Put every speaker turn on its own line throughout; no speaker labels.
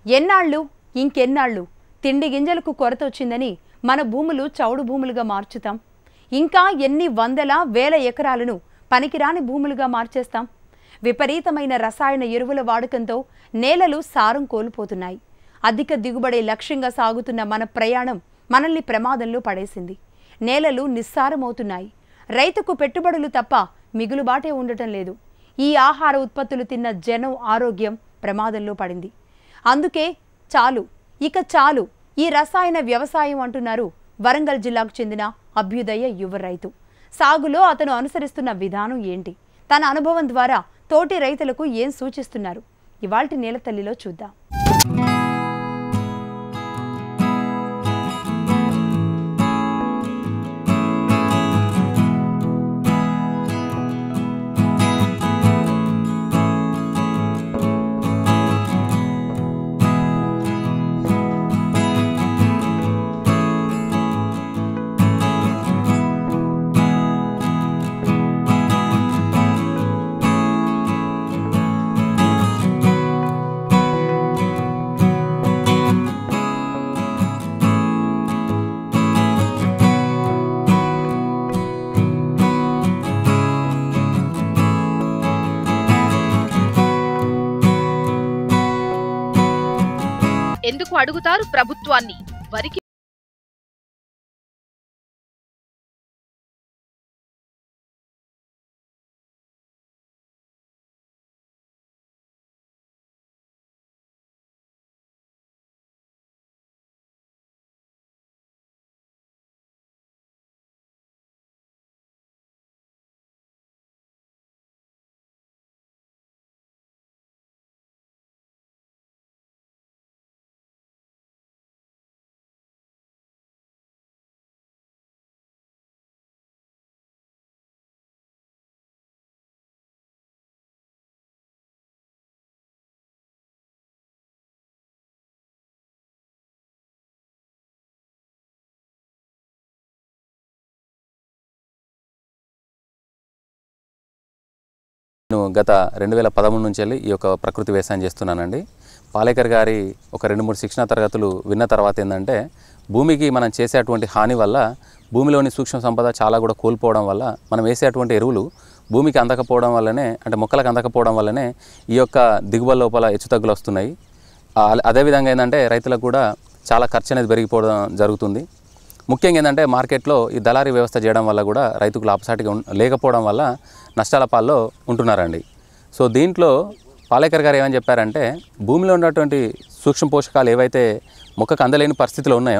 ఎన్నాళ్ళు ఇంకెన్నాళ్ళు తిండి గింజలకు కొరత వచ్చిందని మన భూములు చౌడు భూములుగా మార్చుతాం ఇంకా ఎన్ని వందల వేల ఎకరాలను పనికిరాని భూములుగా మార్చేస్తాం విపరీతమైన రసాయన ఎరువుల వాడకంతో నేలలు సారం కోల్పోతున్నాయి అధిక దిగుబడి లక్ష్యంగా సాగుతున్న మన ప్రయాణం మనల్ని ప్రమాదంలో పడేసింది నేలలు నిస్సారమవుతున్నాయి రైతుకు పెట్టుబడులు తప్ప మిగులుబాటే ఉండటం లేదు ఈ ఆహార ఉత్పత్తులు తిన్న జనం ఆరోగ్యం ప్రమాదంలో పడింది అందుకే చాలు ఇక చాలు ఈ రసాయన వ్యవసాయం అంటున్నారు వరంగల్ జిల్లాకు చెందిన అభ్యుదయ యువ రైతు సాగులో అతను అనుసరిస్తున్న విధానం ఏంటి తన అనుభవం ద్వారా తోటి రైతులకు ఏం సూచిస్తున్నారు ఇవాల్టి నేలతల్లిలో చూద్దాం
ఎందుకు అడుగుతారు ప్రభుత్వాన్ని వరికి
నేను గత రెండు వేల పదమూడు నుంచి వెళ్ళి ఈ యొక్క ప్రకృతి వ్యవసాయం చేస్తున్నానండి పాలేకర్ గారి ఒక రెండు మూడు శిక్షణ తరగతులు విన్న తర్వాత ఏంటంటే భూమికి మనం చేసేటువంటి హాని వల్ల భూమిలోని సూక్ష్మ సంపద చాలా కూడా కోల్పోవడం వల్ల మనం వేసేటువంటి ఎరువులు భూమికి అందకపోవడం వల్లనే అంటే మొక్కలకు అందకపోవడం వల్లనే ఈ యొక్క దిగుబడి లోపల హెచ్చుతగ్గులు వస్తున్నాయి ఆ, అదేవిధంగా ఏంటంటే రైతులకు కూడా చాలా ఖర్చు అనేది పెరిగిపోవడం జరుగుతుంది ముఖ్యంగా ఏంటంటే మార్కెట్లో ఈ దళారీ వ్యవస్థ చేయడం వల్ల కూడా రైతుకు లాభసాటిగా ఉన్- లేకపోవడం వల్ల నష్టాల పాల్లో ఉంటున్నారండి సో దీంట్లో పాలేకర్ గారు ఏమని చెప్పారంటే భూమిలో ఉన్నటువంటి సూక్ష్మ పోషకాలు ఏవైతే మొక్కకు అందలేని పరిస్థితిలో ఉన్నాయో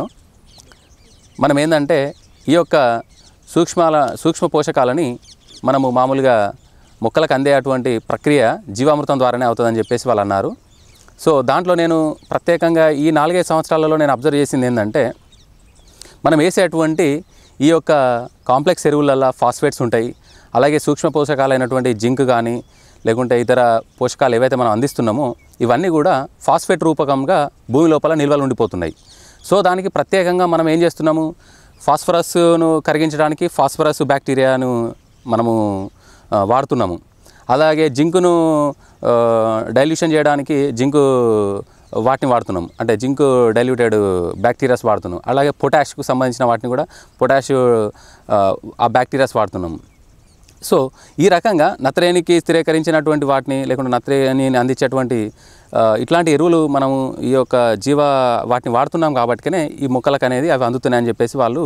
మనం ఏంటంటే ఈ యొక్క సూక్ష్మాల సూక్ష్మ పోషకాలని మనము మామూలుగా మొక్కలకు అందేటువంటి ప్రక్రియ జీవామృతం ద్వారానే అవుతుందని చెప్పేసి వాళ్ళు అన్నారు సో దాంట్లో నేను ప్రత్యేకంగా ఈ నాలుగైదు సంవత్సరాలలో నేను అబ్జర్వ్ చేసింది ఏంటంటే మనం వేసేటువంటి ఈ యొక్క కాంప్లెక్స్ ఎరువులల్లో ఫాస్ఫేట్స్ ఉంటాయి అలాగే సూక్ష్మ పోషకాలైనటువంటి జింక్ కానీ లేకుంటే ఇతర పోషకాలు ఏవైతే మనం అందిస్తున్నామో ఇవన్నీ కూడా ఫాస్ఫేట్ రూపకంగా భూమి లోపల నిల్వలు ఉండిపోతున్నాయి సో దానికి ప్రత్యేకంగా మనం ఏం చేస్తున్నాము ఫాస్ఫరస్ను కరిగించడానికి ఫాస్ఫరస్ బ్యాక్టీరియాను మనము ఆ, వాడుతున్నాము అలాగే జింకును డైల్యూషన్ చేయడానికి జింకు వాటిని వాడుతున్నాం అంటే జింక్ డైల్యూటెడ్ బ్యాక్టీరియాస్ వాడుతున్నాం అలాగే పొటాష్కు సంబంధించిన వాటిని కూడా పొటాష్ ఆ, ఆ బ్యాక్టీరియాస్ వాడుతున్నాం సో ఈ రకంగా నత్రేనికి స్థిరీకరించినటువంటి వాటిని లేకుంటే నత్రేని అందించేటువంటి ఆ, ఇట్లాంటి ఎరువులు మనము ఈ యొక్క జీవ వాటిని వాడుతున్నాం కాబట్టినే ఈ మొక్కలకు అనేది అవి అందుతున్నాయని చెప్పేసి వాళ్ళు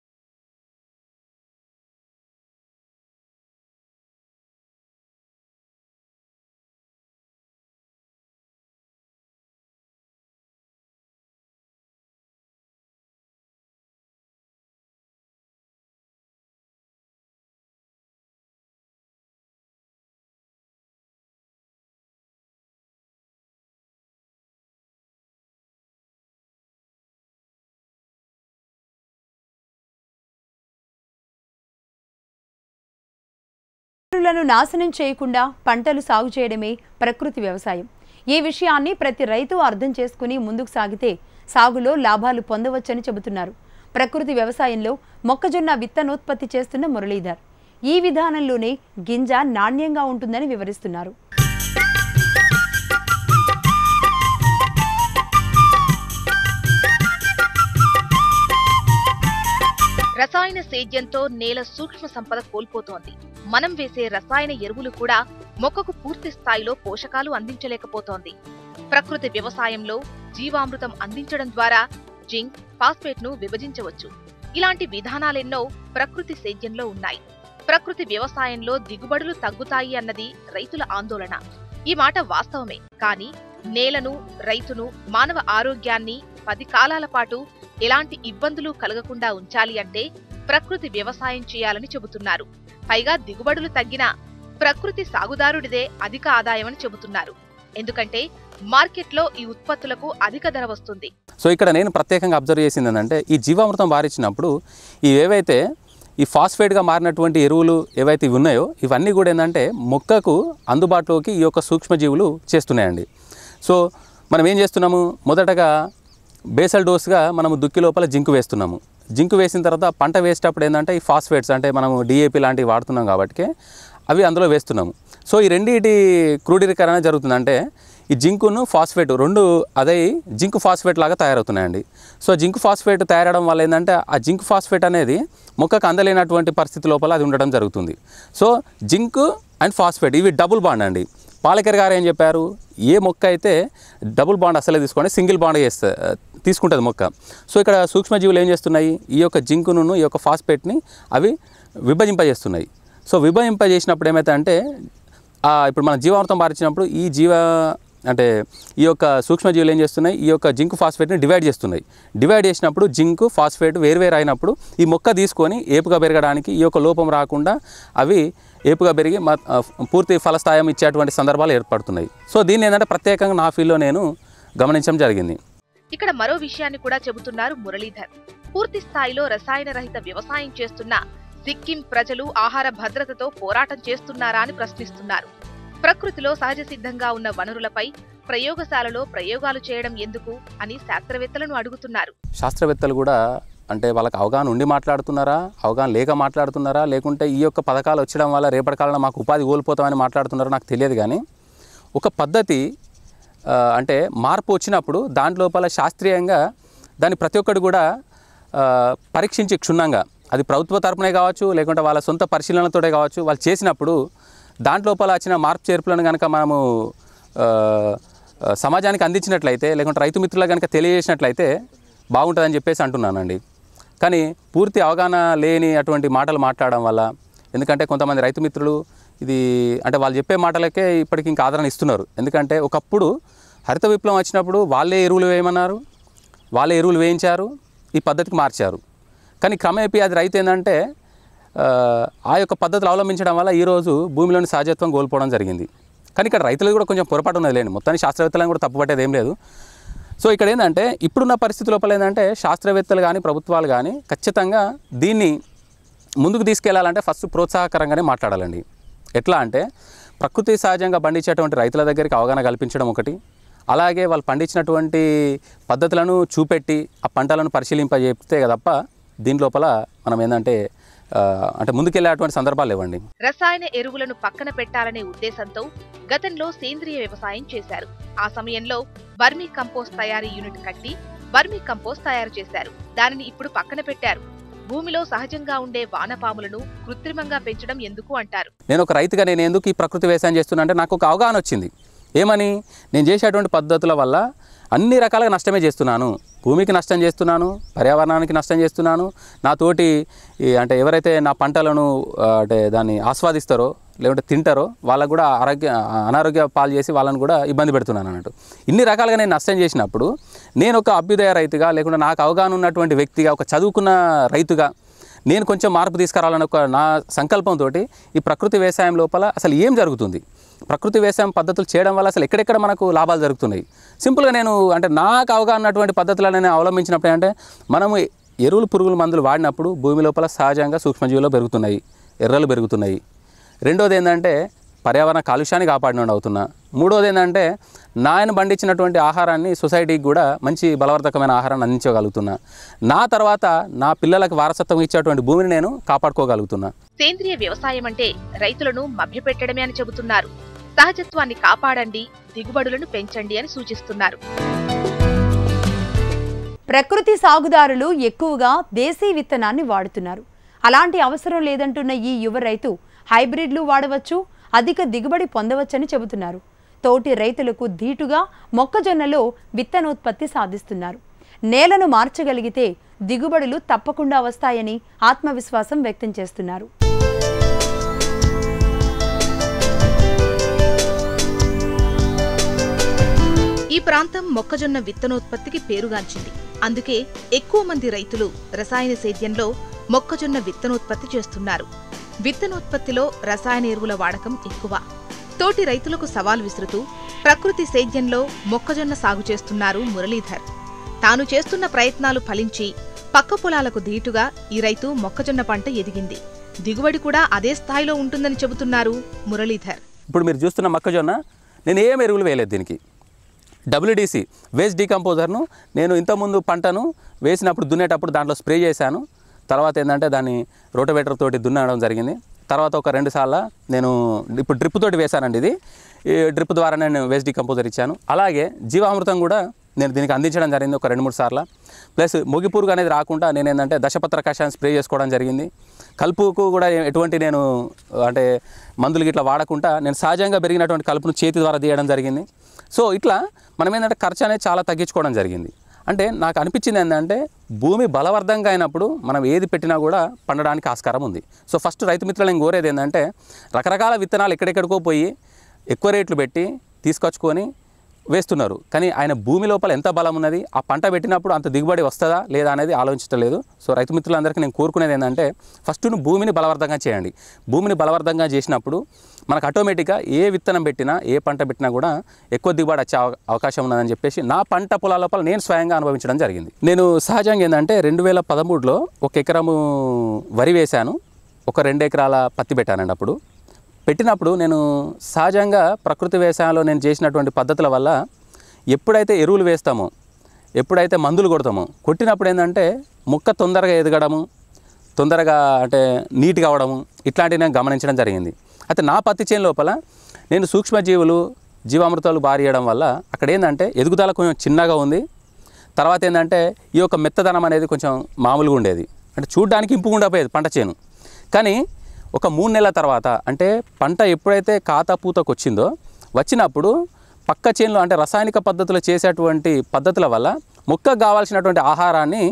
వనరులను నాశనం చేయకుండా పంటలు సాగు చేయడమే ప్రకృతి వ్యవసాయం ఈ విషయాన్ని ప్రతి రైతు అర్థం చేసుకుని ముందుకు సాగితే సాగులో లాభాలు పొందవచ్చని చెబుతున్నారు ప్రకృతి వ్యవసాయంలో మొక్కజొన్న విత్తనోత్పత్తి చేస్తున్న మురళీధర్ ఈ విధానంలోనే గింజ నాణ్యంగా ఉంటుందని వివరిస్తున్నారు
రసాయన సేద్యంతో నేల సూక్ష్మ సంపద కోల్పోతోంది మనం వేసే రసాయన ఎరువులు కూడా మొక్కకు పూర్తి స్థాయిలో పోషకాలు అందించలేకపోతోంది ప్రకృతి వ్యవసాయంలో జీవామృతం అందించడం ద్వారా జింక్ ఫాస్ఫేట్ ను విభజించవచ్చు ఇలాంటి విధానాలెన్నో ప్రకృతి సేద్యంలో ఉన్నాయి ప్రకృతి వ్యవసాయంలో దిగుబడులు తగ్గుతాయి అన్నది రైతుల ఆందోళన ఈ మాట వాస్తవమే కానీ నేలను రైతును మానవ ఆరోగ్యాన్ని పది కాలాల పాటు ఎలాంటి ఇబ్బందులు కలగకుండా ఉంచాలి అంటే ప్రకృతి వ్యవసాయం చేయాలని చెబుతున్నారు పైగా దిగుబడులు తగ్గినా ప్రకృతి సాగుదారుడిదే అధిక ఆదాయమని చెబుతున్నారు ఎందుకంటే మార్కెట్లో ఈ ఉత్పత్తులకు అధిక ధర వస్తుంది
సో ఇక్కడ నేను ప్రత్యేకంగా అబ్జర్వ్ చేసింది ఏంటంటే ఈ జీవామృతం వారించినప్పుడు ఈ ఏవైతే ఈ ఫాస్ఫేట్గా మారినటువంటి ఎరువులు ఏవైతే ఇవి ఉన్నాయో ఇవన్నీ కూడా ఏంటంటే మొక్కకు అందుబాటులోకి ఈ యొక్క సూక్ష్మజీవులు చేస్తున్నాయండి సో మనం ఏం చేస్తున్నాము మొదటగా బేసల్ డోస్గా మనము దుక్కి లోపల జింకు వేస్తున్నాము జింకు వేసిన తర్వాత పంట వేసేటప్పుడు ఏంటంటే ఈ ఫాస్ఫేట్స్ అంటే మనము డిఏపి లాంటివి వాడుతున్నాం కాబట్టి అవి అందులో వేస్తున్నాము సో ఈ రెండింటి క్రూడీకరణ జరుగుతుంది అంటే ఈ జింకును ఫాస్ఫేట్ రెండు అదే జింక్ ఫాస్ఫేట్ లాగా తయారవుతున్నాయండి సో జింక్ ఫాస్ఫేట్ తయారవడం వల్ల ఏంటంటే ఆ జింక్ ఫాస్ఫేట్ అనేది మొక్కకు అందలేనటువంటి పరిస్థితి లోపల అది ఉండడం జరుగుతుంది సో జింక్ అండ్ ఫాస్ఫేట్ ఇవి డబుల్ బాండ్ అండి పాలకర్ గారు ఏం చెప్పారు ఏ మొక్క అయితే డబుల్ బాండ్ అసలే తీసుకోండి సింగిల్ బాండ్ చేస్తే తీసుకుంటుంది మొక్క సో ఇక్కడ సూక్ష్మజీవులు ఏం చేస్తున్నాయి ఈ యొక్క జింకును ఈ యొక్క ఫాస్ఫేట్ని అవి విభజింపజేస్తున్నాయి సో విభజింపజేసినప్పుడు ఏమైతే అంటే ఆ, ఇప్పుడు మనం జీవామృతం పారించినప్పుడు ఈ జీవ అంటే ఈ యొక్క సూక్ష్మజీవులు ఏం చేస్తున్నాయి ఈ యొక్క జింక్ ఫాస్ఫేట్ని డివైడ్ చేస్తున్నాయి డివైడ్ చేసినప్పుడు జింక్ ఫాస్ఫేట్ వేరువేరు అయినప్పుడు ఈ మొక్క తీసుకొని ఏపుగా పెరగడానికి ఈ యొక్క లోపం రాకుండా అవి ఏపుగా పెరిగి మ- ఆ, పూర్తి ఫలస్థాయం ఇచ్చేటువంటి సందర్భాలు ఏర్పడుతున్నాయి సో దీన్ని ఏంటంటే ప్రత్యేకంగా నా ఫీల్డ్లో నేను గమనించడం జరిగింది
ఇక్కడ మరో విషయాన్ని కూడా చెబుతున్నారు మురళీధర్ పూర్తి స్థాయిలో రసాయన రహిత వ్యవసాయం చేస్తున్న సిక్కిం ప్రజలు ఆహార భద్రతతో పోరాటం చేస్తున్నారా అని ప్రశ్నిస్తున్నారు ప్రకృతిలో సహజ సిద్ధంగా ఉన్న వనరులపై ప్రయోగశాలలో ప్రయోగాలు చేయడం ఎందుకు అని శాస్త్రవేత్తలను అడుగుతున్నారు
శాస్త్రవేత్తలు కూడా అంటే వాళ్ళకి అవగాహన ఉండి మాట్లాడుతున్నారా అవగాహన లేక మాట్లాడుతున్నారా లేకుంటే ఈ యొక్క పథకాలు వచ్చడం వల్ల రేపటి కాలంలో మాకు ఉపాధి కోల్పోతామని మాట్లాడుతున్నారో నాకు తెలియదు కానీ ఒక పద్ధతి ఆ, అంటే మార్పు వచ్చినప్పుడు దాని లోపల శాస్త్రీయంగా దాన్ని ప్రతి ఒక్కటి కూడా ఆ, పరీక్షించి క్షుణ్ణంగా అది ప్రభుత్వ తరపునే కావచ్చు లేకుంటే వాళ్ళ సొంత పరిశీలనతోటే కావచ్చు వాళ్ళు చేసినప్పుడు దాంట్లోపల వచ్చిన మార్పు చేర్పులను కనుక మనము ఆ, ఆ, సమాజానికి అందించినట్లయితే లేకుంటే రైతు మిత్రులకు కనుక తెలియజేసినట్లయితే బాగుంటుందని చెప్పేసి అంటున్నానండి కానీ పూర్తి అవగాహన లేని అటువంటి మాటలు మాట్లాడడం వల్ల ఎందుకంటే కొంతమంది రైతు మిత్రులు ఇది అంటే వాళ్ళు చెప్పే మాటలకే ఇప్పటికి ఇంకా ఆదరణ ఇస్తున్నారు ఎందుకంటే ఒకప్పుడు హరిత విప్లవం వచ్చినప్పుడు వాళ్ళే ఎరువులు వేయమన్నారు వాళ్ళే ఎరువులు వేయించారు ఈ పద్ధతికి మార్చారు కానీ క్రమేపీ అది రైతు ఏంటంటే ఆ, ఆ యొక్క పద్ధతులు అవలంబించడం వల్ల ఈరోజు భూమిలోని సహజత్వం కోల్పోవడం జరిగింది కానీ ఇక్కడ రైతులు కూడా కొంచెం పొరపాటు ఉన్నది లేండి మొత్తానికి శాస్త్రవేత్తలను కూడా తప్పుపట్టేది ఏం లేదు సో ఇక్కడ ఏంటంటే ఇప్పుడున్న పరిస్థితి లోపల ఏంటంటే శాస్త్రవేత్తలు కానీ ప్రభుత్వాలు కానీ ఖచ్చితంగా దీన్ని ముందుకు తీసుకెళ్లాలంటే ఫస్ట్ ప్రోత్సాహకరంగానే మాట్లాడాలండి ఎట్లా అంటే ప్రకృతి సహజంగా పండించేటువంటి రైతుల దగ్గరికి అవగాహన కల్పించడం ఒకటి అలాగే వాళ్ళు పండించినటువంటి పద్ధతులను చూపెట్టి ఆ పంటలను పరిశీలింపజేస్తే తప్ప దీని లోపల మనం ఏంటంటే ఆ, అంటే ముందుకెళ్ళేటువంటి సందర్భాలు లేవండి
రసాయన ఎరువులను పక్కన పెట్టాలనే ఉద్దేశంతో గతంలో సేంద్రియ వ్యవసాయం చేశారు ఆ సమయంలో వర్మీ కంపోస్ట్ తయారీ యూనిట్ కట్టి వర్మీ కంపోస్ట్ తయారు చేశారు దానిని ఇప్పుడు పక్కన పెట్టారు భూమిలో సహజంగా ఉండే వానపాములను కృత్రిమంగా పెంచడం ఎందుకు అంటారు
నేను ఒక రైతుగా నేను ఎందుకు ఈ ప్రకృతి వ్యవసాయం చేస్తున్నా అంటే నాకు ఒక అవగాహన వచ్చింది ఏమని నేను చేసేటువంటి పద్ధతుల వల్ల అన్ని రకాలుగా నష్టమే చేస్తున్నాను భూమికి నష్టం చేస్తున్నాను పర్యావరణానికి నష్టం చేస్తున్నాను నా తోటి ఈ అంటే ఎవరైతే నా పంటలను ఆ, అంటే దాన్ని ఆస్వాదిస్తారో లేకుంటే తింటారో వాళ్ళకు కూడా ఆరోగ్య అనారోగ్య పాలు చేసి వాళ్ళని కూడా ఇబ్బంది పెడుతున్నాను అన్నట్టు ఇన్ని రకాలుగా నేను నష్టం చేసినప్పుడు నేను ఒక అభ్యుదయ రైతుగా లేకుంటే నాకు అవగాహన ఉన్నటువంటి వ్యక్తిగా ఒక చదువుకున్న రైతుగా నేను కొంచెం మార్పు తీసుకురావాలని ఒక నా సంకల్పంతో ఈ ప్రకృతి వ్యవసాయం లోపల అసలు ఏం జరుగుతుంది ప్రకృతి వ్యవసాయం పద్ధతులు చేయడం వల్ల అసలు ఎక్కడెక్కడ మనకు లాభాలు జరుగుతున్నాయి సింపుల్గా నేను అంటే నాకు అవగాహన ఉన్నటువంటి పద్ధతులను నేను అవలంబించినప్పుడు అంటే మనము ఎరువులు పురుగుల మందులు వాడినప్పుడు భూమి లోపల సహజంగా సూక్ష్మజీవులు పెరుగుతున్నాయి ఎర్రలు పెరుగుతున్నాయి రెండోది ఏంటంటే పర్యావరణ కాలుష్యాన్ని కాపాడిన అవుతున్నా మూడోది ఏంటంటే నాయన పండించినటువంటి ఆహారాన్ని సొసైటీకి కూడా మంచి బలవర్ధకమైన ఆహారాన్ని అందించగలుగుతున్నా నా తర్వాత నా పిల్లలకు వారసత్వం ఇచ్చేటువంటి భూమిని నేను కాపాడుకోగలుగుతున్నా
సేంద్రియ వ్యవసాయం అంటే రైతులను మభ్యపెట్టడమే అని చెబుతున్నారు సహజత్వాన్ని కాపాడండి దిగుబడులను పెంచండి అని సూచిస్తున్నారు
ప్రకృతి సాగుదారులు ఎక్కువగా దేశీ విత్తనాన్ని వాడుతున్నారు అలాంటి అవసరం లేదంటున్న ఈ యువ రైతు హైబ్రిడ్లు వాడవచ్చు అధిక దిగుబడి పొందవచ్చని చెబుతున్నారు తోటి రైతులకు ధీటుగా మొక్కజొన్నలో విత్తనోత్పత్తి సాధిస్తున్నారు నేలను మార్చగలిగితే దిగుబడులు తప్పకుండా వస్తాయని ఆత్మవిశ్వాసం వ్యక్తం చేస్తున్నారు
ఈ ప్రాంతం మొక్కజొన్న విత్తనోత్పత్తికి పేరుగాంచింది అందుకే ఎక్కువ మంది రైతులు రసాయన సేద్యంలో మొక్కజొన్న విత్తనోత్పత్తి చేస్తున్నారు విత్తనోత్పత్తిలో రసాయన ఎరువుల వాడకం ఎక్కువ తోటి రైతులకు సవాల్ విసురుతూ ప్రకృతి సేద్యంలో మొక్కజొన్న సాగు చేస్తున్నారు మురళీధర్ తాను చేస్తున్న ప్రయత్నాలు ఫలించి పక్క పొలాలకు ధీటుగా ఈ రైతు మొక్కజొన్న పంట ఎదిగింది దిగుబడి కూడా అదే స్థాయిలో ఉంటుందని చెబుతున్నారు మురళీధర్
ఇప్పుడు మీరు చూస్తున్న మొక్కజొన్న నేను ఏం ఎరువులు వేయలేదు దీనికి డబ్ల్యూడిసి వేస్ట్ డీకంపోజర్ను నేను ఇంతకుముందు పంటను వేసినప్పుడు దున్నేటప్పుడు దాంట్లో స్ప్రే చేశాను తర్వాత ఏంటంటే దాన్ని రోటవేటర్ తోటి దున్నడం జరిగింది తర్వాత ఒక రెండు సార్లు నేను ఇప్పుడు డ్రిప్ తోటి వేశానండి ఇది ఈ డ్రిప్ ద్వారా నేను వేస్ట్ డీకంపోజర్ ఇచ్చాను అలాగే జీవామృతం కూడా నేను దీనికి అందించడం జరిగింది ఒక రెండు మూడు సార్లు ప్లస్ మొగి పురుగు అనేది రాకుండా నేను ఏంటంటే దశపత్ర కషాయం స్ప్రే చేసుకోవడం జరిగింది కలుపుకు కూడా ఎటువంటి నేను అంటే మందులు గిట్లా వాడకుండా నేను సహజంగా పెరిగినటువంటి కలుపును చేతి ద్వారా తీయడం జరిగింది సో ఇట్లా మనం ఏంటంటే ఖర్చు అనేది చాలా తగ్గించుకోవడం జరిగింది అంటే నాకు అనిపించింది ఏంటంటే భూమి బలవర్ధంగా అయినప్పుడు మనం ఏది పెట్టినా కూడా పండడానికి ఆస్కారం ఉంది సో ఫస్ట్ రైతు మిత్రులు నేను కోరేది ఏంటంటే రకరకాల విత్తనాలు ఎక్కడెక్కడికో పోయి ఎక్కువ రేట్లు పెట్టి తీసుకొచ్చుకొని వేస్తున్నారు కానీ ఆయన భూమి లోపల ఎంత బలం ఉన్నది ఆ పంట పెట్టినప్పుడు అంత దిగుబడి వస్తుందా లేదా అనేది ఆలోచించలేదు సో రైతు మిత్రులందరికీ నేను కోరుకునేది ఏంటంటే ఫస్ట్ నువ్వు భూమిని బలవర్ధంగా చేయండి భూమిని బలవర్ధంగా చేసినప్పుడు మనకు ఆటోమేటిక్గా ఏ విత్తనం పెట్టినా ఏ పంట పెట్టినా కూడా ఎక్కువ దిగుబడి వచ్చే అవ- అవకాశం ఉన్నదని చెప్పేసి నా పంట పొలాల లోపల నేను స్వయంగా అనుభవించడం జరిగింది నేను సహజంగా ఏంటంటే రెండు వేల పదమూడులో ఒక ఎకరము వరి వేశాను ఒక రెండు ఎకరాల పత్తి పెట్టానండి అప్పుడు పెట్టినప్పుడు నేను సహజంగా ప్రకృతి వ్యవసాయంలో నేను చేసినటువంటి పద్ధతుల వల్ల ఎప్పుడైతే ఎరువులు వేస్తామో ఎప్పుడైతే మందులు కొడతామో కొట్టినప్పుడు ఏంటంటే మొక్క తొందరగా ఎదగడము తొందరగా అంటే నీట్గా అవడము ఇట్లాంటివి నేను గమనించడం జరిగింది అయితే నా పత్తి చేను లోపల నేను సూక్ష్మజీవులు జీవామృతాలు బారియడం వల్ల అక్కడ ఏంటంటే ఎదుగుదల కొంచెం చిన్నగా ఉంది తర్వాత ఏంటంటే ఈ యొక్క మెత్తదనం అనేది కొంచెం మామూలుగా ఉండేది అంటే చూడడానికి ఇంపుగా ఉండకపోయేది పంట చేను కానీ ఒక మూడు నెలల తర్వాత అంటే పంట ఎప్పుడైతే కాత పూతకు వచ్చిందో వచ్చినప్పుడు పక్క చేనులో అంటే రసాయనిక పద్ధతులు చేసేటువంటి పద్ధతుల వల్ల మొక్కకు కావాల్సినటువంటి ఆహారాన్ని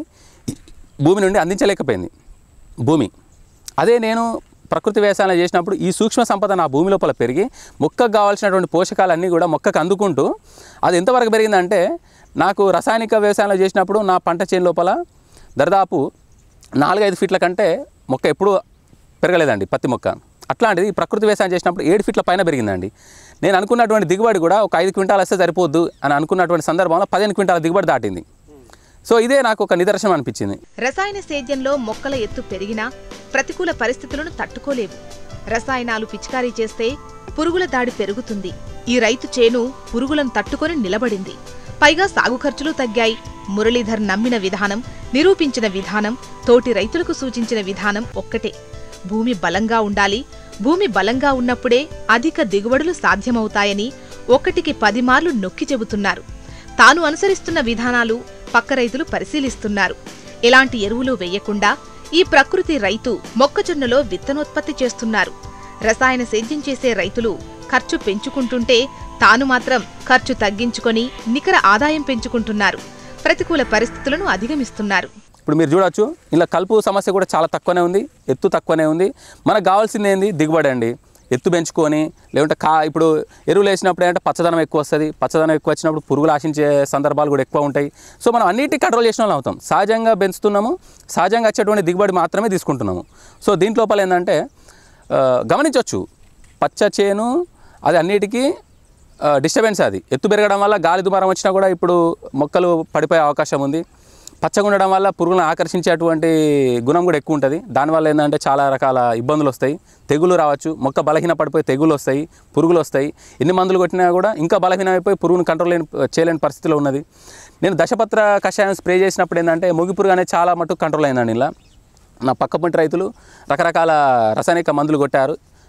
భూమి నుండి అందించలేకపోయింది భూమి అదే నేను ప్రకృతి వ్యవసాయం చేసినప్పుడు ఈ సూక్ష్మ సంపద నా భూమి లోపల పెరిగి మొక్కకు కావాల్సినటువంటి పోషకాలన్నీ కూడా మొక్కకు అందుకుంటూ అది ఎంతవరకు పెరిగిందంటే నాకు రసాయనిక వ్యవసాయంలో చేసినప్పుడు నా పంట చేను లోపల దరిదాపు నాలుగైదు ఫీట్ల కంటే మొక్క ఎప్పుడూ పెరగలేదండి పత్తి మొక్క అట్లాంటిది ఈ ప్రకృతి వ్యవసాయం చేసినప్పుడు ఏడు ఫీట్ల పైన పెరిగిందండి నేను అనుకున్నటువంటి దిగుబడి కూడా ఒక ఐదు క్వింటాలు వస్తే సరిపోద్దు అని అనుకున్నటువంటి సందర్భంలో పదిహేను క్వింటాల దిగుబడి దాటింది సో ఇదే నాకు ఒక నిదర్శనం అనిపించింది
రసాయన సేద్యంలో మొక్కల ఎత్తు పెరిగినా ప్రతికూల పరిస్థితులను తట్టుకోలేవు రసాయనాలు పిచికారీ చేస్తే పురుగుల దాడి పెరుగుతుంది ఈ రైతు చేను పురుగులను తట్టుకొని నిలబడింది పైగా సాగు ఖర్చులు తగ్గాయి మురళీధర్ నమ్మిన విధానం నిరూపించిన విధానం తోటి రైతులకు సూచించిన విధానం ఒక్కటే భూమి బలంగా ఉండాలి భూమి బలంగా ఉన్నప్పుడే అధిక దిగుబడులు సాధ్యమవుతాయని ఒకటికి పది మార్లు నొక్కి చెబుతున్నారు తాను అనుసరిస్తున్న విధానాలు పక్క రైతులు పరిశీలిస్తున్నారు ఎలాంటి ఎరువులు వేయకుండా ఈ ప్రకృతి రైతు మొక్కజొన్నలో విత్తనోత్పత్తి చేస్తున్నారు రసాయన సేద్యం చేసే రైతులు ఖర్చు పెంచుకుంటుంటే తాను మాత్రం ఖర్చు తగ్గించుకొని నికర ఆదాయం పెంచుకుంటున్నారు ప్రతికూల పరిస్థితులను అధిగమిస్తున్నారు
ఇప్పుడు మీరు చూడొచ్చు ఇలా కలుపు సమస్య కూడా చాలా తక్కువనే ఉంది ఎత్తు తక్కువనే ఉంది మనకు కావాల్సింది ఏంది దిగుబడి అండి ఎత్తు పెంచుకొని లేకుంటే కా ఇప్పుడు ఎరువులు వేసినప్పుడు ఏంటంటే పచ్చదనం ఎక్కువ వస్తుంది పచ్చదనం ఎక్కువ వచ్చినప్పుడు పురుగులు ఆశించే సందర్భాలు కూడా ఎక్కువ ఉంటాయి సో మనం అన్నిటి కంట్రోల్ చేసిన వాళ్ళం అవుతాం సహజంగా పెంచుతున్నాము సహజంగా వచ్చేటువంటి దిగుబడి మాత్రమే తీసుకుంటున్నాము సో దీంట్లోపల ఏంటంటే ఆ, గమనించవచ్చు పచ్చ చేను అది అన్నిటికీ డిస్టర్బెన్స్ అది ఎత్తు పెరగడం వల్ల గాలి దుమారం వచ్చినా కూడా ఇప్పుడు మొక్కలు పడిపోయే అవకాశం ఉంది పచ్చగా ఉండడం వల్ల పురుగులను ఆకర్షించేటువంటి గుణం కూడా ఎక్కువ ఉంటుంది దానివల్ల ఏంటంటే చాలా రకాల ఇబ్బందులు వస్తాయి తెగులు రావచ్చు మొక్క బలహీన పడిపోయి తెగులు వస్తాయి పురుగులు వస్తాయి ఎన్ని మందులు కొట్టినా కూడా ఇంకా బలహీనమైపోయి పురుగును కంట్రోల్ లేని చేయలేని పరిస్థితిలో ఉన్నది నేను దశపత్ర కషాయం స్ప్రే చేసినప్పుడు ఏంటంటే మొగి పురుగు అనేది చాలా మటుకు కంట్రోల్ అయిందండి ఇలా నా పక్క పంటి రైతులు రకరకాల రసాయనిక మందులు కొట్టారు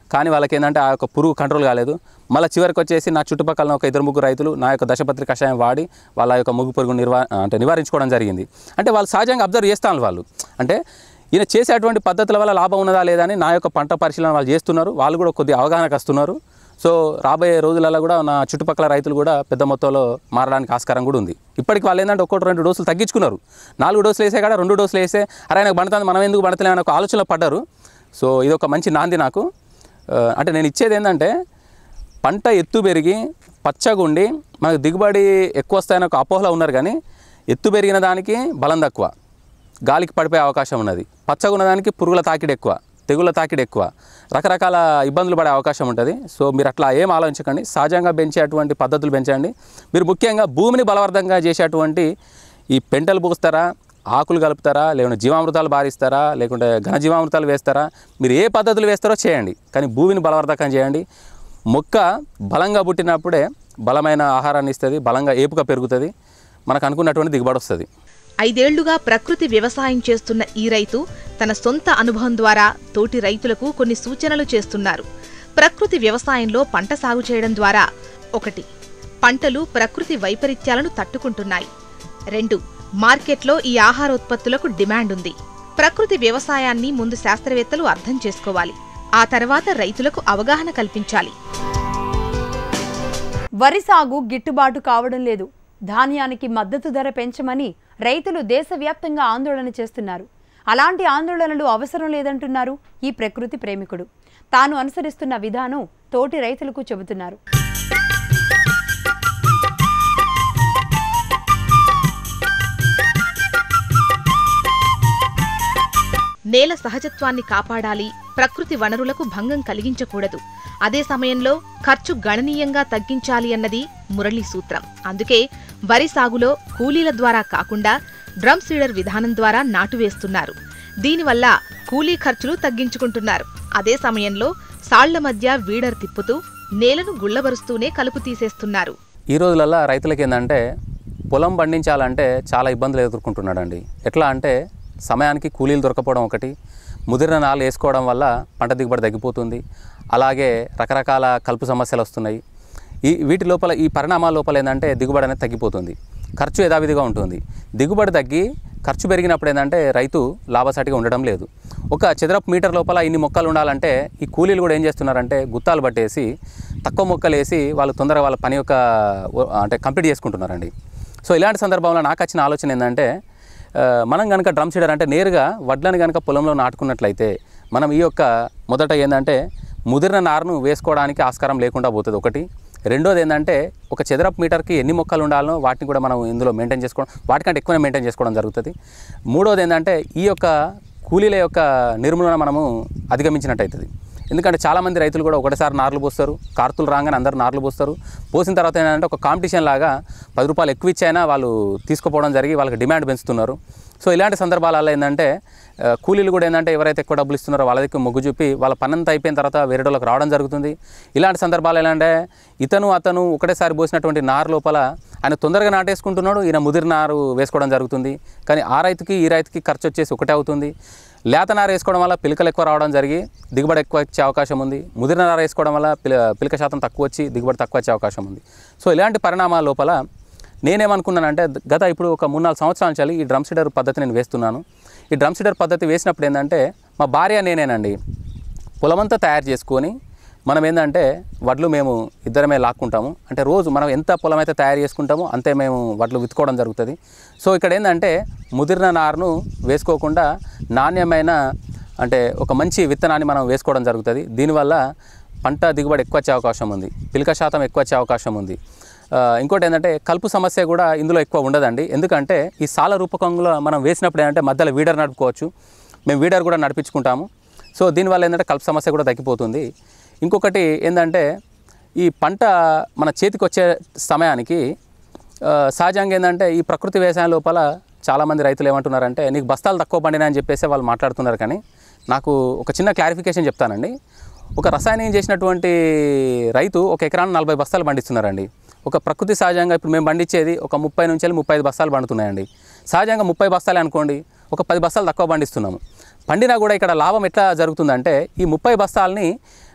కానీ వాళ్ళకి ఏంటంటే ఆ యొక్క పురుగు కంట్రోల్ కాలేదు మళ్ళీ చివరికి వచ్చేసి నా చుట్టుపక్కల ఒక ఇద్దరు ముగ్గురు రైతులు నా యొక్క దశపత్రి కషాయం వాడి వాళ్ళ యొక్క ముగ్గు పురుగు నిర్వా అంటే నివారించుకోవడం జరిగింది అంటే వాళ్ళు సహజంగా అబ్జర్వ్ చేస్తాను వాళ్ళు అంటే ఈయన చేసేటువంటి పద్ధతుల వల్ల లాభం ఉన్నదా లేదా అని నా యొక్క పంట పరిశీలన వాళ్ళు చేస్తున్నారు వాళ్ళు కూడా కొద్దిగా అవగాహనకు వస్తున్నారు సో రాబోయే రోజులలో కూడా నా చుట్టుపక్కల రైతులు కూడా పెద్ద మొత్తంలో మారడానికి ఆస్కారం కూడా ఉంది ఇప్పటికి వాళ్ళు ఏంటంటే ఒక్కటి రెండు డోసులు తగ్గించుకున్నారు నాలుగు డోసులు వేసే కాడ రెండు డోసులు వేసే అరే నాకు పడుతుంది మనం ఎందుకు పడతలే అనే ఒక ఆలోచనలో పడ్డారు సో ఇది ఒక మంచి నాంది నాకు ఆ, అంటే నేను ఇచ్చేది ఏంటంటే పంట ఎత్తు పెరిగి పచ్చగా ఉండి మనకు దిగుబడి ఎక్కువ వస్తాయని ఒక అపోహలో ఉన్నారు కానీ ఎత్తు పెరిగిన దానికి బలం తక్కువ గాలికి పడిపోయే అవకాశం ఉన్నది పచ్చగా ఉన్నదానికి పురుగుల తాకిడి ఎక్కువ తెగుళ్ళ తాకిడి ఎక్కువ రకరకాల ఇబ్బందులు పడే అవకాశం ఉంటుంది సో మీరు అట్లా ఏం ఆలోచించకండి సహజంగా పెంచేటువంటి పద్ధతులు పెంచండి మీరు ముఖ్యంగా భూమిని బలవర్ధంగా చేసేటువంటి ఈ పెంటలు పూస్తారా ఆకులు కలుపుతారా లేకుంటే జీవామృతాలు బారిస్తారా లేకుంటే ఘన జీవామృతాలు వేస్తారా మీరు ఏ పద్ధతులు వేస్తారో చేయండి కానీ భూమిని బలవర్ధకం చేయండి మొక్క బలంగా పుట్టినప్పుడే బలమైన ఆహారాన్ని ఇస్తుంది బలంగా ఏపుగా పెరుగుతుంది మనకు అనుకున్నటువంటి దిగుబడి వస్తుంది
ఐదేళ్లుగా ప్రకృతి వ్యవసాయం చేస్తున్న ఈ రైతు తన సొంత అనుభవం ద్వారా తోటి రైతులకు కొన్ని సూచనలు చేస్తున్నారు ప్రకృతి వ్యవసాయంలో పంట సాగు చేయడం ద్వారా ఒకటి పంటలు ప్రకృతి వైపరీత్యాలను తట్టుకుంటున్నాయి రెండు మార్కెట్లో ఈ ఆహారోత్పత్తులకు డిమాండ్ ఉంది ప్రకృతి వ్యవసాయాన్ని ముందు శాస్త్రవేత్తలు అర్థం చేసుకోవాలి ఆ తర్వాత రైతులకు అవగాహన కల్పించాలి
వరి సాగు గిట్టుబాటు కావడం లేదు ధాన్యానికి మద్దతు ధర పెంచమని రైతులు దేశవ్యాప్తంగా ఆందోళన చేస్తున్నారు అలాంటి ఆందోళనలు అవసరం లేదంటున్నారు ఈ ప్రకృతి ప్రేమికుడు తాను అనుసరిస్తున్న విధానం తోటి రైతులకు చెబుతున్నారు
నేల సహజత్వాన్ని కాపాడాలి ప్రకృతి వనరులకు భంగం కలిగించకూడదు అదే సమయంలో ఖర్చు గణనీయంగా తగ్గించాలి అన్నది మురళి సూత్రం అందుకే వరి సాగులో కూలీల ద్వారా కాకుండా డ్రమ్ సీడర్ విధానం ద్వారా నాటు వేస్తున్నారు దీనివల్ల కూలీ ఖర్చులు తగ్గించుకుంటున్నారు అదే సమయంలో సాళ్ల మధ్య వీడర్ తిప్పుతూ నేలను గుల్లబరుస్తూనే కలుపు తీసేస్తున్నారు
ఈ రోజులల్లో రైతులకి ఏంటంటే పొలం పండించాలంటే చాలా ఇబ్బందులు ఎదుర్కొంటున్నాడండి ఎట్లా అంటే సమయానికి కూలీలు దొరకపోవడం ఒకటి ముదిరిన నాలు వేసుకోవడం వల్ల పంట దిగుబడి తగ్గిపోతుంది అలాగే రకరకాల కలుపు సమస్యలు వస్తున్నాయి ఈ వీటి లోపల ఈ పరిణామాల లోపల ఏంటంటే దిగుబడి అనేది తగ్గిపోతుంది ఖర్చు యథావిధిగా ఉంటుంది దిగుబడి తగ్గి ఖర్చు పెరిగినప్పుడు ఏంటంటే రైతు లాభసాటిగా ఉండడం లేదు ఒక చదరపు మీటర్ లోపల ఇన్ని మొక్కలు ఉండాలంటే ఈ కూలీలు కూడా ఏం చేస్తున్నారంటే గుత్తాలు పట్టేసి తక్కువ మొక్కలు వేసి వాళ్ళు తొందరగా వాళ్ళ పని యొక్క ఓ- అంటే కంప్లీట్ చేసుకుంటున్నారండి సో ఇలాంటి సందర్భంలో నాకు వచ్చిన ఆలోచన ఏంటంటే ఆ, మనం కనుక డ్రమ్ సీడర్ అంటే నేరుగా వడ్లను కనుక పొలంలో నాటుకున్నట్లయితే మనం ఈ యొక్క మొదట ఏంటంటే ముదిరిన నారును వేసుకోవడానికి ఆస్కారం లేకుండా పోతుంది ఒకటి రెండోది ఏంటంటే ఒక చదరపు మీటర్కి ఎన్ని మొక్కలు ఉండాలనో వాటిని కూడా మనం ఇందులో మెయింటైన్ చేసుకోవడం వాటికంటే ఎక్కువనే మెయింటైన్ చేసుకోవడం జరుగుతుంది మూడోది ఏంటంటే ఈ యొక్క కూలీల యొక్క నిర్మూలన మనము అధిగమించినట్టు అవుతుంది ఎందుకంటే చాలామంది రైతులు కూడా ఒకటేసారి నార్లు పోస్తారు కార్తులు రాగానే అందరు నార్లు పోస్తారు పోసిన తర్వాత ఏంటంటే ఒక కాంపిటీషన్ లాగా పది రూపాయలు ఎక్కువ ఇచ్చైనా వాళ్ళు తీసుకుపోవడం జరిగి వాళ్ళకి డిమాండ్ పెంచుతున్నారు సో ఇలాంటి సందర్భాలలో ఏంటంటే ఆ, కూలీలు కూడా ఏంటంటే ఎవరైతే ఎక్కువ డబ్బులు ఇస్తున్నారో వాళ్ళ దగ్గర మొగ్గు చూపి వాళ్ళ పనంతా అయిపోయిన తర్వాత వేరే వాళ్ళకి రావడం జరుగుతుంది ఇలాంటి సందర్భాలు ఎలా అంటే ఇతను అతను ఒకటేసారి పోసినటువంటి నారు లోపల ఆయన తొందరగా నాటేసుకుంటున్నాడు ఈయన ముదిరి నారు వేసుకోవడం జరుగుతుంది కానీ ఆ రైతుకి ఈ రైతుకి ఖర్చు వచ్చేసి ఒకటే అవుతుంది లేత నార వేసుకోవడం వల్ల పిలకలు ఎక్కువ రావడం జరిగి దిగుబడి ఎక్కువ వచ్చే అవకాశం ఉంది ముదిరిన నార వేసుకోవడం వల్ల పిల పిలక శాతం తక్కువ వచ్చి దిగుబడి తక్కువ వచ్చే అవకాశం ఉంది సో ఇలాంటి పరిణామాల లోపల నేనేమనుకున్నానంటే గత ఇప్పుడు ఒక మూడు నాలుగు సంవత్సరాల నుంచి ఈ డ్రమ్ సీడర్ పద్ధతి నేను వేస్తున్నాను ఈ డ్రమ్ సీడర్ పద్ధతి వేసినప్పుడు ఏంటంటే మా భార్య నేనేనండి పొలమంతా తయారు చేసుకొని మనం ఏంటంటే వడ్లు మేము ఇద్దరమే లాక్కుంటాము అంటే రోజు మనం ఎంత పొలం అయితే తయారు చేసుకుంటామో అంతే మేము వడ్లు విత్తుకోవడం జరుగుతుంది సో ఇక్కడ ఏంటంటే ముదిరిన నారును వేసుకోకుండా నాణ్యమైన అంటే ఒక మంచి విత్తనాన్ని మనం వేసుకోవడం జరుగుతుంది దీనివల్ల పంట దిగుబడి ఎక్కువ వచ్చే అవకాశం ఉంది పిలక శాతం ఎక్కువ వచ్చే అవకాశం ఉంది ఆ, ఇంకోటి ఏంటంటే కలుపు సమస్య కూడా ఇందులో ఎక్కువ ఉండదండి ఎందుకంటే ఈ సాల రూపకంలో మనం వేసినప్పుడు ఏంటంటే మధ్యలో వీడర్ నడుపుకోవచ్చు మేము వీడర్ కూడా నడిపించుకుంటాము సో దీనివల్ల ఏంటంటే కలుపు సమస్య కూడా తగ్గిపోతుంది ఇంకొకటి ఏంటంటే ఈ పంట మన చేతికి వచ్చే సమయానికి ఆ, సహజంగా ఏంటంటే ఈ ప్రకృతి వ్యవసాయం లోపల చాలామంది రైతులు ఏమంటున్నారంటే నీకు బస్తాలు తక్కువ పండినాయని చెప్పేసి వాళ్ళు మాట్లాడుతున్నారు కానీ నాకు ఒక చిన్న క్లారిఫికేషన్ చెప్తానండి ఒక రసాయనం చేసినటువంటి రైతు ఒక ఎకరాన్ని నలభై బస్తాలు పండిస్తున్నారండి ఒక ప్రకృతి సహజంగా ఇప్పుడు మేము పండించేది ఒక ముప్పై నుంచి వెళ్ళి ముప్పై ఐదు బస్తాలు పండుతున్నాయండి సహజంగా ముప్పై బస్తాలే అనుకోండి ఒక పది బస్తాలు తక్కువ పండిస్తున్నాము పండినా కూడా ఇక్కడ లాభం ఎట్లా జరుగుతుందంటే ఈ ముప్పై బస్తాలని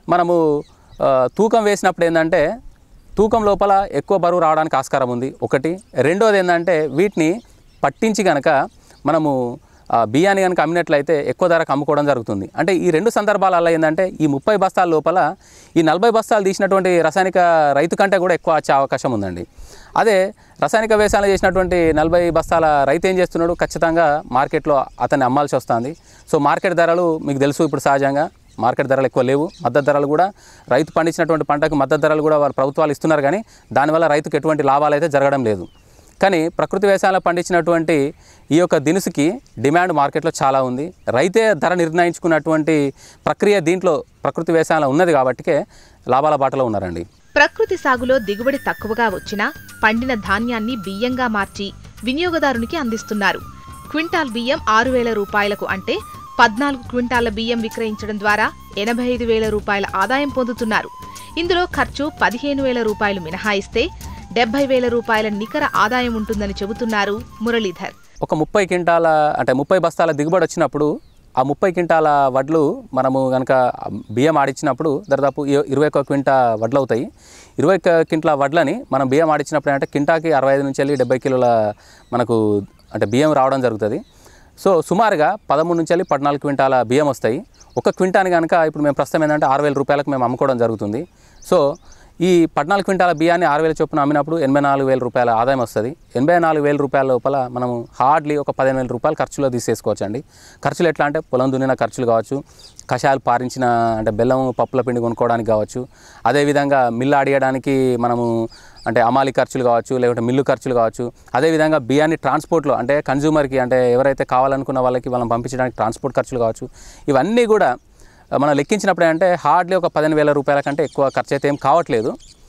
మనము ఆ, తూకం వేసినప్పుడు ఏంటంటే తూకం లోపల ఎక్కువ బరువు రావడానికి ఆస్కారం ఉంది ఒకటి రెండోది ఏంటంటే వీటిని పట్టించి కనుక మనము ఆ, బియ్యాన్ని కనుక అమ్మినట్లయితే ఎక్కువ ధరకు అమ్ముకోవడం జరుగుతుంది అంటే ఈ రెండు సందర్భాలలో ఏంటంటే ఈ ముప్పై బస్తాల లోపల ఈ నలభై బస్తాలు తీసినటువంటి రసాయనిక రైతు కంటే కూడా ఎక్కువ వచ్చే అవకాశం ఉందండి అదే రసాయనిక వ్యవసాయం చేసినటువంటి నలభై బస్తాల రైతు ఏం చేస్తున్నాడు ఖచ్చితంగా మార్కెట్లో అతన్ని అమ్మాల్సి వస్తుంది సో మార్కెట్ ధరలు మీకు తెలుసు ఇప్పుడు సహజంగా మార్కెట్ ధరలు ఎక్కువ లేవు మద్దతు ధరలు కూడా రైతు పండించినటువంటి పంటకు మద్దతు ధరలు కూడా వారు ప్రభుత్వాలు ఇస్తున్నారు కానీ దానివల్ల రైతుకు ఎటువంటి లాభాలు అయితే జరగడం లేదు కానీ ప్రకృతి వ్యవసాయంలో పండించినటువంటి ఈ యొక్క దినుసుకి డిమాండ్ మార్కెట్లో చాలా ఉంది రైతే ధర నిర్ణయించుకున్నటువంటి ప్రక్రియ దీంట్లో ప్రకృతి వ్యవసాయంలో ఉన్నది కాబట్టికే లాభాల బాటలో ఉన్నారండి
ప్రకృతి సాగులో దిగుబడి తక్కువగా వచ్చినా పండిన ధాన్యాన్ని బియ్యంగా మార్చి వినియోగదారునికి అందిస్తున్నారు క్వింటాల్ బియ్యం ఆరు వేల రూపాయలకు అంటే పద్నాలుగు క్వింటాల బియ్యం విక్రయించడం ద్వారా ఎనభై ఐదు వేల రూపాయల ఆదాయం పొందుతున్నారు ఇందులో ఖర్చు పదిహేను వేల రూపాయలు మినహాయిస్తే డెబ్బై వేల రూపాయల నికర ఆదాయం ఉంటుందని చెబుతున్నారు మురళీధర్
ఒక ముప్పై క్వింటాల అంటే ముప్పై బస్తాల దిగుబడి వచ్చినప్పుడు ఆ ముప్పై క్వింటాల వడ్లు మనము కనుక బియ్యం ఆడించినప్పుడు దాదాపు ఇ- ఇరవై ఒక్క క్వింటా వడ్లు అవుతాయి ఇరవై ఒక్క క్వింటాల వడ్లని మనం బియ్యం ఆడించినప్పుడు అంటే కింటాకి అరవై ఐదు నుంచి వెళ్ళి డెబ్బై కిలోల మనకు అంటే బియ్యం రావడం జరుగుతుంది సో సుమారుగా పదమూడు నుంచి వెళ్ళి పద్నాలుగు క్వింటాల బియ్యం వస్తాయి ఒక క్వింటాని కనుక ఇప్పుడు మేము ప్రస్తుతం ఏంటంటే ఆరు వేల రూపాయలకు మేము అమ్ముకోవడం జరుగుతుంది సో ఈ పద్నాలుగు క్వింటాల బియ్యాన్ని ఆరు వేల చొప్పున అమ్మినప్పుడు ఎనభై నాలుగు వేల రూపాయల ఆదాయం వస్తుంది ఎనభై నాలుగు వేల రూపాయల లోపల మనము హార్డ్లీ ఒక పదిహేను వేల రూపాయలు ఖర్చులో తీసేసుకోవచ్చు అండి ఖర్చులు ఎట్లా అంటే పొలం దున్నిన ఖర్చులు కావచ్చు కషాయాలు పారించిన అంటే బెల్లం పప్పుల పిండి కొనుక్కోవడానికి కావచ్చు అదేవిధంగా మిల్లు ఆడియడానికి మనము అంటే అమాలి ఖర్చులు కావచ్చు లేకుంటే మిల్లు ఖర్చులు కావచ్చు అదేవిధంగా బియ్యాన్ని ట్రాన్స్పోర్ట్లో అంటే కన్జ్యూమర్కి అంటే ఎవరైతే కావాలనుకున్న వాళ్ళకి వాళ్ళని పంపించడానికి ట్రాన్స్పోర్ట్ ఖర్చులు కావచ్చు ఇవన్నీ కూడా మనం లెక్కించినప్పుడు అంటే హార్డ్లీ ఒక పదిహేను వేల రూపాయల కంటే ఎక్కువ ఖర్చు అయితే ఏం కావట్లేదు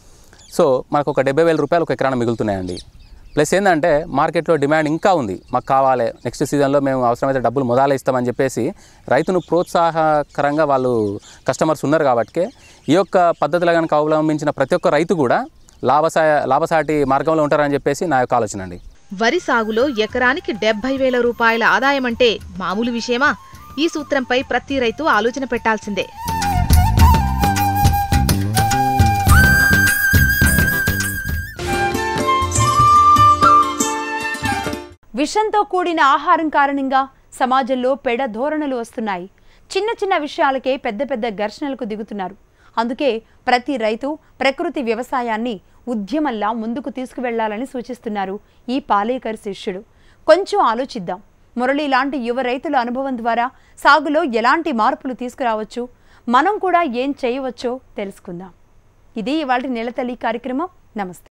సో మనకు ఒక డెబ్బై వేల రూపాయలు ఒక ఎకరాన మిగులుతున్నాయండి ప్లస్ ఏంటంటే మార్కెట్లో డిమాండ్ ఇంకా ఉంది మాకు కావాలి నెక్స్ట్ సీజన్లో మేము అవసరమైతే డబ్బులు మొదలు ఇస్తామని చెప్పేసి రైతును ప్రోత్సాహకరంగా వాళ్ళు కస్టమర్స్ ఉన్నారు కాబట్టి ఈ యొక్క పద్ధతిలో కనుక అవలంబించిన ప్రతి ఒక్క రైతు కూడా లాభసాయ లాభసాటి మార్గంలో ఉంటారని చెప్పేసి నా యొక్క ఆలోచన అండి
వరి సాగులో ఎకరానికి డెబ్బై వేల రూపాయల ఆదాయం అంటే మామూలు విషయమా ఈ సూత్రంపై ప్రతి రైతు ఆలోచన పెట్టాల్సిందే
విషంతో కూడిన ఆహారం కారణంగా సమాజంలో పెడ ధోరణులు వస్తున్నాయి చిన్న చిన్న విషయాలకే పెద్ద పెద్ద ఘర్షణలకు దిగుతున్నారు అందుకే ప్రతి రైతు ప్రకృతి వ్యవసాయాన్ని ఉద్యమంలా ముందుకు తీసుకువెళ్లాలని సూచిస్తున్నారు ఈ పాలేకర్ శిష్యుడు కొంచెం ఆలోచిద్దాం మురళి లాంటి యువ రైతుల అనుభవం ద్వారా సాగులో ఎలాంటి మార్పులు తీసుకురావచ్చు మనం కూడా ఏం చేయవచ్చో తెలుసుకుందాం ఇది ఇవాళ నెలతల్లి కార్యక్రమం నమస్తే